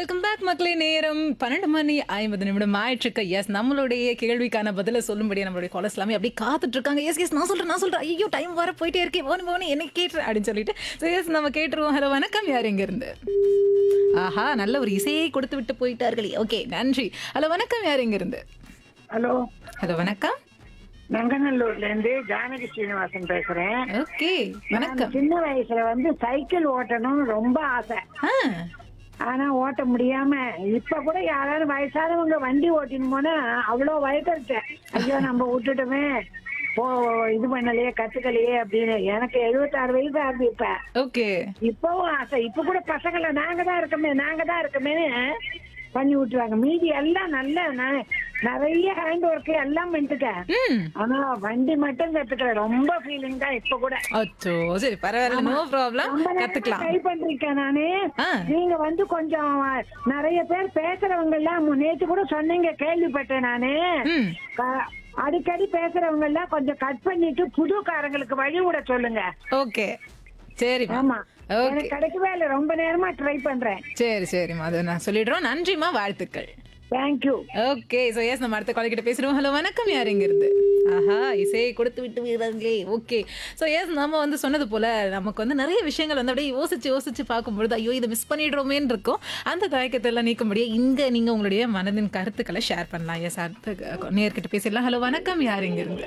Welcome back மக்களே நேரம் பன்னெண்டு மணி ஐம்பது நிமிடம் ஆயிட்டு எஸ் நம்மளுடைய கேள்விக்கான பதில சொல்லும்படி நம்மளுடைய காலர்ஸ் எல்லாமே அப்படியே காத்துட்டு இருக்காங்க எஸ் எஸ் நான் சொல்றேன் நான் சொல்றேன் ஐயோ டைம் வர போயிட்டே இருக்கே போன போன என்ன கேட்டுறேன் அப்படின்னு சொல்லிட்டு ஸோ எஸ் நம்ம கேட்டுருவோம் ஹலோ வணக்கம் யார் எங்க இருந்து ஆஹா நல்ல ஒரு இசையை கொடுத்து விட்டு போயிட்டார்களே ஓகே நன்றி ஹலோ வணக்கம் யார் எங்க இருந்து ஹலோ ஹலோ வணக்கம் நங்கநல்லூர்ல இருந்து ஜானகி ஸ்ரீனிவாசன் பேசுறேன் ஓகே வணக்கம் சின்ன வயசுல வந்து சைக்கிள் ஓட்டணும்னு ரொம்ப ஆசை ஆ ஆனா ஓட்ட முடியாம இப்ப கூட யாராவது வயசானவங்க வண்டி ஓட்டின்னு போனா அவ்வளோ வயசுட்டேன் ஐயோ நம்ம விட்டுட்டோமே போ இது பண்ணலையே கத்துக்கலையே அப்படின்னு எனக்கு எழுபத்தாறு வயசு ஆகுது இப்ப ஓகே இப்பவும் ஆசை இப்ப கூட பசங்களை நாங்க தான் இருக்கமே நாங்க தான் இருக்கமே பண்ணி விட்டுருவாங்க மீதி எல்லாம் நல்ல ந- நிறைய ஹேண்ட் ஒர்க் எல்லாம் பண்ணிட்டுட்டேன் ம் ஆனா வண்டி மட்டும் கத்துக்கிறேன் ரொம்ப ஃபீலிங் தான் இப்ப கூட அச்சோ சரி பரவாயில்ல நோ ப்ராப்ளம் ரொம்ப நேரமா கத்துக்கலாம் ட்ரை பண்றீங்க நானு ஆ நீங்க வந்து கொஞ்சம் நிறைய பேர் பேசுறவங்க எல்லாம் நேத்து கூட சொன்னீங்க கேள்விப்பட்டேன் நானு ம் க- அடிக்கடி பேசுறவங்க எல்லாம் கொஞ்சம் கட் பண்ணிட்டு புதுக்காரங்களுக்கு வழி விட சொல்லுங்க ஓகே சரிம்மா ஆமா ஓகே எனக்கு கிடைக்கவே இல்லை ரொம்ப நேரமா ட்ரை பண்றேன் சரி சரிம்மா அதை நான் சொல்லிடுறோம் நன்றிம்மா வாழ்த்துக்கள் தேங்க்யூ ஓகே ஸோ எஸ் நம்ம அடுத்த கால் கிட்ட பேசுறோம் ஹலோ வணக்கம் யார் எங்க இருந்து ஆஹா இசையை கொடுத்து விட்டு வீரர்களே ஓகே ஸோ எஸ் நம்ம வந்து சொன்னது போல நமக்கு வந்து நிறைய விஷயங்கள் வந்து அப்படியே யோசிச்சு யோசிச்சு பார்க்கும்பொழுது ஐயோ இதை மிஸ் பண்ணிடுறோமேன்னு இருக்கும் அந்த தயக்கத்தை எல்லாம் நீக்கும்படியே இங்க நீங்க உங்களுடைய மனதின் கருத்துக்களை ஷேர் பண்ணலாம் எஸ் அடுத்த நேர்கிட்ட பேசிடலாம் ஹலோ வணக்கம் யார் எங்க இருந்து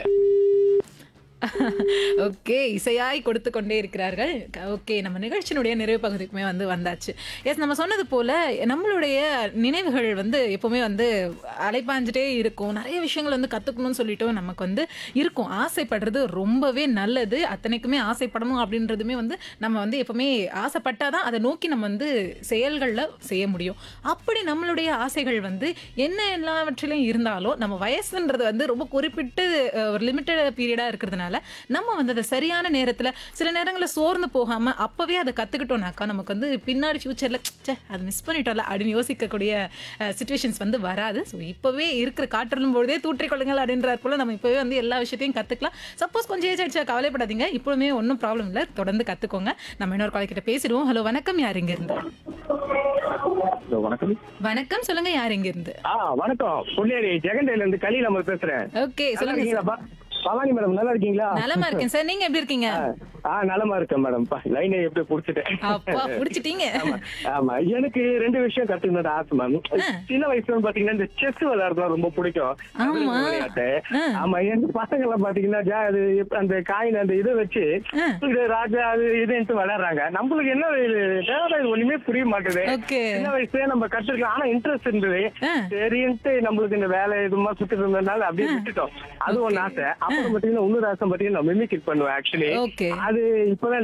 ஓகே இசையாய் கொடுத்து கொண்டே இருக்கிறார்கள் ஓகே நம்ம நிகழ்ச்சியினுடைய நிறைவு பகுதிக்குமே வந்து வந்தாச்சு எஸ் நம்ம சொன்னது போல நம்மளுடைய நினைவுகள் வந்து எப்பவுமே வந்து அலைப்பாஞ்சிட்டே இருக்கும் நிறைய விஷயங்கள் வந்து கற்றுக்கணும்னு சொல்லிட்டு நமக்கு வந்து இருக்கும் ஆசைப்படுறது ரொம்பவே நல்லது அத்தனைக்குமே ஆசைப்படணும் அப்படின்றதுமே வந்து நம்ம வந்து எப்பவுமே ஆசைப்பட்டாதான் அதை நோக்கி நம்ம வந்து செயல்களில் செய்ய முடியும் அப்படி நம்மளுடைய ஆசைகள் வந்து என்ன எல்லாவற்றிலும் இருந்தாலும் நம்ம வயசுன்றது வந்து ரொம்ப குறிப்பிட்டு அஹ், ஒரு லிமிட்டட் பீரியடாக இருக்கிறதுனால நம்ம வந்து அதை சரியான நேரத்தில் சில நேரங்களில் சோர்ந்து போகாமல் அப்போவே அதை கற்றுக்கிட்டோம்னாக்கா நமக்கு வந்து பின்னாடி ஃப்யூச்சரில் சே அதை மிஸ் பண்ணிட்டோம்ல அப்படின்னு யோசிக்கக்கூடிய சுச்சுவேஷன்ஸ் வந்து வராது ஸோ இப்போவே இருக்கிற காற்றலும் பொழுதே தூற்றிக்கொள்ளுங்கள் அப்படின்றார் போல நம்ம இப்போவே வந்து எல்லா விஷயத்தையும் கற்றுக்கலாம் சப்போஸ் கொஞ்சம் ஏஜ் ஆயிடுச்சா கவலைப்படாதீங்க இப்போவுமே ஒன்றும் ப்ராப்ளம் இல்லை தொடர்ந்து கற்றுக்கோங்க நம்ம இன்னொரு கால் கிட்ட பேசிடுவோம் ஹலோ வணக்கம் யார் இங்க இருந்து ஹலோ, வணக்கம் வணக்கம் சொல்லுங்க யார் இங்க இருந்து ஆ வணக்கம் பொன்னேரி ஜெகண்டையில இருந்து கலி நம்ம பேசுறேன் ஓகே நல்லா சொல்லுங்க இருக்கீங்களா பா? பவானி மேடம் நல்லா இருக்கீங்களா நலமா இருக்கேன் சார் நீங்க எப்படி இருக்கீங்க ஆ நலமா இருக்கேன் மேடம் லைனை எப்படி புடிச்சிட்டேன் அப்பா புடிச்சிட்டீங்க ஆமா ஆமா எனக்கு ரெண்டு விஷயம் கத்துக்கணும் ஆசை மேம் சின்ன வயசுல பாத்தீங்கன்னா இந்த செஸ் விளையாடுறது ரொம்ப பிடிக்கும் ஆமா. விளையாட்டு ஆ. ஆமா எங்க பசங்க எல்லாம் பாத்தீங்கன்னா ஜா- அது எப்ப- அந்த காயின் அந்த இதை வச்சு ஆ. இது ராஜா அது இதுன்ட்டு விளையாடுறாங்க நம்மளுக்கு என்ன இது தேவை இது ஒண்ணுமே புரிய மாட்டுது ஓகே சின்ன வயசுலயே நம்ம கத்துக்கலாம் ஆனா இன்ட்ரெஸ்ட் இருந்தது ஆ. சரின்ட்டு நம்மளுக்கு இந்த வேலை இதுமா சுத்திட்டு இருந்ததுனால அப்படியே விட்டுட்டோம் அது ஒண்ணு ஆசை அப்புறம் பாத்தீங்கன்னா இன்னொரு ஆசை பாத்தீங்கன்னா மிமிக்ரி பண்ணுவேன் ஆக்சுவலி ஓகே அது இப்பதான்